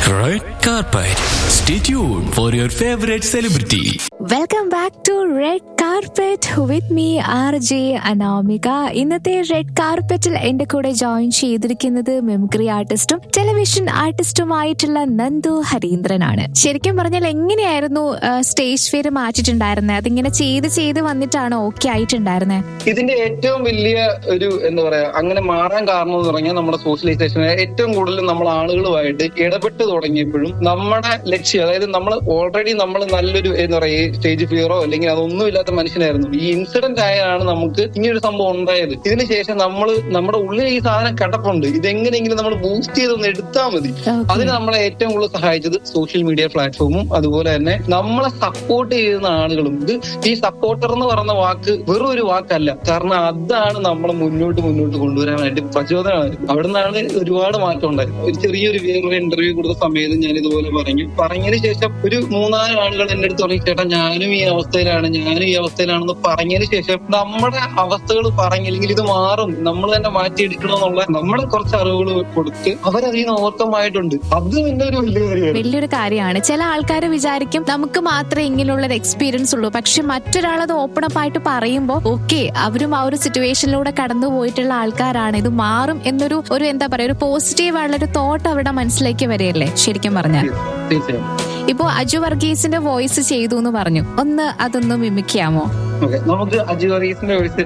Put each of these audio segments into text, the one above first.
Red carpet. Stay tuned for your favorite celebrity. Welcome back to red carpet with me R J Anamika ഇന്നത്തെ റെഡ് കാർപ്പറ്റിൽ എന്റെ കൂടെ join ചെയ്തിരിക്കുന്നത് മെമിക്രി ആർട്ടിസ്റ്റും ടെലിവിഷൻ ആർട്ടിസ്റ്റുമായിട്ടുള്ള നന്ദു ഹരീന്ദ്രനാണ് ശരിക്കും പറഞ്ഞാൽ എങ്ങനെയായിരുന്നു സ്റ്റേജ് ഫിയർ മാറ്റിയിട്ടുണ്ടായിരുന്നത് അതിങ്ങനെ ചെയ്ത് ചെയ്ത് വന്നിട്ടാണ് ഓക്കെ ആയിട്ടുണ്ടായിരുന്നത് ഇതിന്റെ ഏറ്റവും വലിയ ഒരു എന്താ പറയാ അങ്ങനെ മാറാൻ കാരണം എന്ന് പറഞ്ഞാൽ നമ്മുടെ സോഷ്യലൈസേഷൻ ഏറ്റവും കൂടുതൽ നമ്മൾ ആളുകളുമായിട്ട് ഇടപെട്ട് തുടങ്ങിയപ്പോഴും നമ്മുടെ ലക്ഷ്യം അതായത് നമ്മൾ ഓൾറെഡി നമ്മൾ നല്ലൊരു എന്താ പറയാ സ്റ്റേജ് ഫിയറോ അല്ലെങ്കിൽ അതൊന്നുമില്ലാത്ത മനുഷ്യനായിരുന്നു ഈ ഇൻസിഡന്റ് ആയാണ് നമുക്ക് ഇങ്ങനൊരു സംഭവം ഉണ്ടായത് ഇതിനുശേഷം നമ്മൾ നമ്മുടെ ഉള്ളിൽ ഈ സാധനം കിടപ്പുണ്ട് ഇതെങ്ങനെയെങ്കിലും നമ്മൾ ബൂസ്റ്റ് ചെയ്തൊന്ന് എടുത്താൽ മതി അതിന് നമ്മളെ ഏറ്റവും കൂടുതൽ സഹായിച്ചത് സോഷ്യൽ മീഡിയ പ്ലാറ്റ്ഫോമും അതുപോലെ തന്നെ നമ്മളെ സപ്പോർട്ട് ചെയ്യുന്ന ആളുകളും ഇത് ഈ സപ്പോർട്ടർ എന്ന് പറയുന്ന വാക്ക് വെറും ഒരു വാക്കല്ല കാരണം അതാണ് നമ്മളെ മുന്നോട്ട് മുന്നോട്ട് കൊണ്ടുവരാനായിട്ട് പ്രചോദനമാണ് അവിടെ നിന്നാണ് ഒരുപാട് മാറ്റം ഉണ്ടായത് ഒരു ചെറിയൊരു വേറൊരു ഇന്റർവ്യൂ കൊടുത്ത സമയത്ത് ഞാൻ ഇതുപോലെ പറഞ്ഞു പറഞ്ഞതിന് ശേഷം ഒരു മൂന്നാല് ആളുകൾ എന്റെ അടുത്ത് പറഞ്ഞു ചേട്ടാ ഞാനും ഈ അവസ്ഥയിലാണ് ഞാനും ഈ അവസ്ഥയിലാണെന്ന് പറഞ്ഞതിന് ശേഷം നമ്മുടെ അവസ്ഥകൾ പറഞ്ഞില്ലെങ്കിൽ ഇത് മാറും നമ്മൾ തന്നെ മാറ്റിയെടുക്കണമെന്നുള്ള നമ്മുടെ കുറച്ച് അറിവുകൾ കൊടുത്ത് അവരതിൽ നിന്ന് ഓവർക്കം അത് എന്റെ ഒരു വലിയ കാര്യമാണ് വലിയൊരു കാര്യമാണ് ചില ആൾക്കാർ വിചാരിക്കും നമുക്ക് മാത്രമേ ഇങ്ങനെയുള്ള ഒരു എക്സ്പീരിയൻസ് ഉള്ളൂ പക്ഷെ മറ്റൊരാളത് ഓപ്പൺ അപ്പ് ആയിട്ട് പറയുമ്പോൾ ഓക്കെ അവരും ആ ഒരു സിറ്റുവേഷനിലൂടെ കടന്നു പോയിട്ടുള്ള ആൾക്കാരാണ് ഇത് മാറും എന്നൊരു ഒരു എന്താ പറയാ ഒരു പോസിറ്റീവ് ആയിട്ടുള്ള ഒരു തോട്ട് അവിടെ മനസ്സിലേക്ക് വരികയല്ലേ ശരിക്കും പറഞ്ഞാൽ തീർച്ചയായും ഇപ്പോ അജു വർഗീസിന്റെ വോയിസ് ചെയ്തു എന്ന് പറഞ്ഞു ഒന്ന് അതൊന്ന് മിമിക്കാമോ ഓക്കെ നമുക്ക് അജു വർഗീസിന്റെ വോയിസ്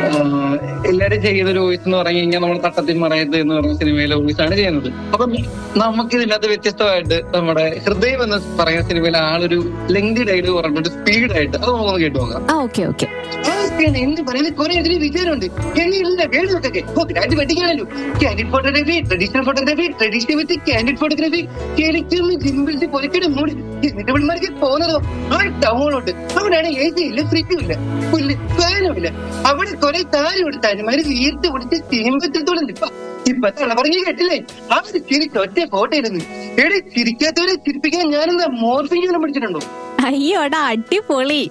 എല്ലാരും ചെയ്യുന്ന ഒരു വോയിസ് എന്ന് പറഞ്ഞു കഴിഞ്ഞാൽ നമ്മൾ തട്ടത്തിൽ മറയത്ത് എന്ന് പറഞ്ഞ സിനിമയിലെ വോയിസ് ആണ് ചെയ്യുന്നത് അപ്പം നമുക്ക് ഇതിനകത്ത് വ്യത്യസ്തമായിട്ട് നമ്മുടെ ഹൃദയം എന്ന് പറയുന്ന സിനിമയിലെ ആളൊരു ലെങ്തി ഡയലോഗ് പറഞ്ഞിട്ട് സ്പീഡായിട്ട് അത് നമുക്കൊന്ന് കേട്ടു നോക്കാം ആ ഓക്കെ ഓക്കെ അതൊക്കെയാണ് എന്ന് പറയുന്നത് കുറെ അതിന് വിചാരമുണ്ട് എങ്ങനെയില്ല കേൾവിയൊക്കെ ഗ്രാൻഡ് വെഡിങ്ങാണല്ലോ candid photography traditional photography traditional with candid photography കേരളത്തിൽ ജിമ്പിൾസ് പൊലിക്കടെ മൂടി എന്നിട്ട് പിള്ളേർക്ക് പോകുന്നതോ ആ ടൗണിലോട്ട് അവിടെയാണ് എ സി ഇല്ല ഫ്രിഡ്ജും ഇല്ല പുല്ല് ഫാനും ഇല്ല അവിടെ കുറെ താരം എടുത്ത് അനുമാര് വീർത്ത് പിടിച്ച് തീമ്പത്തിടത്തോളം നിപ്പ ഇപ്പൊ തളപറങ്ങി കേട്ടില്ലേ അവർ ചിരിച്ച് ഒറ്റ ഫോട്ടോ ഇരുന്ന് എടി ചിരിക്കാത്തവരെ ചിരിപ്പിക്കാൻ ഞാനെന്താ മോർഫിംഗ് പിടിച്ചിട്ടുണ്ടോ അയ്യോടാ അടിപൊളി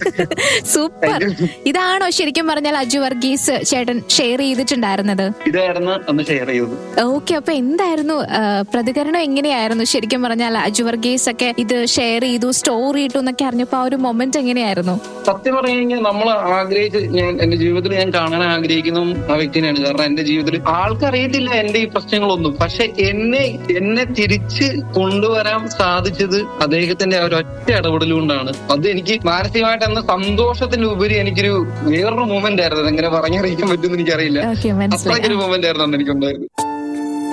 സൂപ്പർ ഇതാണോ ശരിക്കും പറഞ്ഞാൽ അജു വർഗീസ് ചേട്ടൻ ഷെയർ ചെയ്തിട്ടുണ്ടായിരുന്നത് ഇതായിരുന്നു അന്ന് ഷെയർ ചെയ്തത് ഓക്കെ അപ്പൊ എന്തായിരുന്നു ആ, പ്രതികരണം എങ്ങനെയായിരുന്നു ശരിക്കും പറഞ്ഞാൽ അജു വർഗീസ് ഒക്കെ ഇത് ഷെയർ ചെയ്തു സ്റ്റോറി ഇട്ടു എന്നൊക്കെ അറിഞ്ഞപ്പോ ആ ഒരു മൊമെന്റ് എങ്ങനെയായിരുന്നു സത്യം പറഞ്ഞു കഴിഞ്ഞാൽ നമ്മൾ ആഗ്രഹിച്ച് ഞാൻ എന്റെ ജീവിതത്തിൽ ഞാൻ കാണാൻ ആഗ്രഹിക്കുന്ന ആ വ്യക്തിനെയാണ് കാരണം എന്റെ ജീവിതത്തിൽ ആൾക്കറിയത്തില്ല എന്റെ ഈ പ്രശ്നങ്ങളൊന്നും പക്ഷെ എന്നെ എന്നെ തിരിച്ച് കൊണ്ടുവരാൻ സാധിച്ചത് അദ്ദേഹത്തിന്റെ ആ ഒരു ഒറ്റ ഇടപെടൽ കൊണ്ടാണ് അത് എനിക്ക് മാനസികമായിട്ട് അന്ന് സന്തോഷത്തിന് ഉപരി എനിക്കൊരു വേറൊരു മൂമെന്റ് ആയിരുന്നു അത് എങ്ങനെ പറഞ്ഞറിയിക്കാൻ പറ്റുമെന്ന് എനിക്കറിയില്ല ഓക്കെ മനസ്സിലായി അത്രയ്ക്കൊരു മൂമെന്റ് ആയിരുന്നു അന്ന് എനിക്കുണ്ടായത്